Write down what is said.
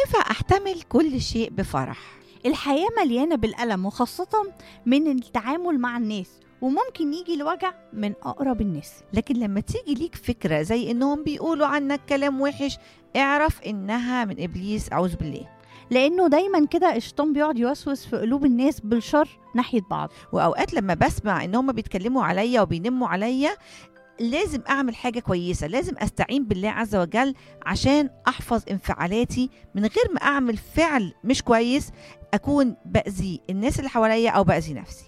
ينفع احتمل كل شيء بفرح الحياة مليانة بالألم وخاصة من التعامل مع الناس وممكن يجي الوجع من أقرب الناس لكن لما تيجي ليك فكرة زي انهم بيقولوا عنك كلام وحش اعرف انها من ابليس اعوذ بالله لأنه دايما كده الشيطان بيقعد يوسوس في قلوب الناس بالشر ناحية بعض واوقات لما بسمع ان هم بيتكلموا عليا وبينموا عليا لازم اعمل حاجه كويسه لازم استعين بالله عز وجل عشان احفظ انفعالاتي من غير ما اعمل فعل مش كويس اكون باذي الناس اللي حواليا او باذي نفسي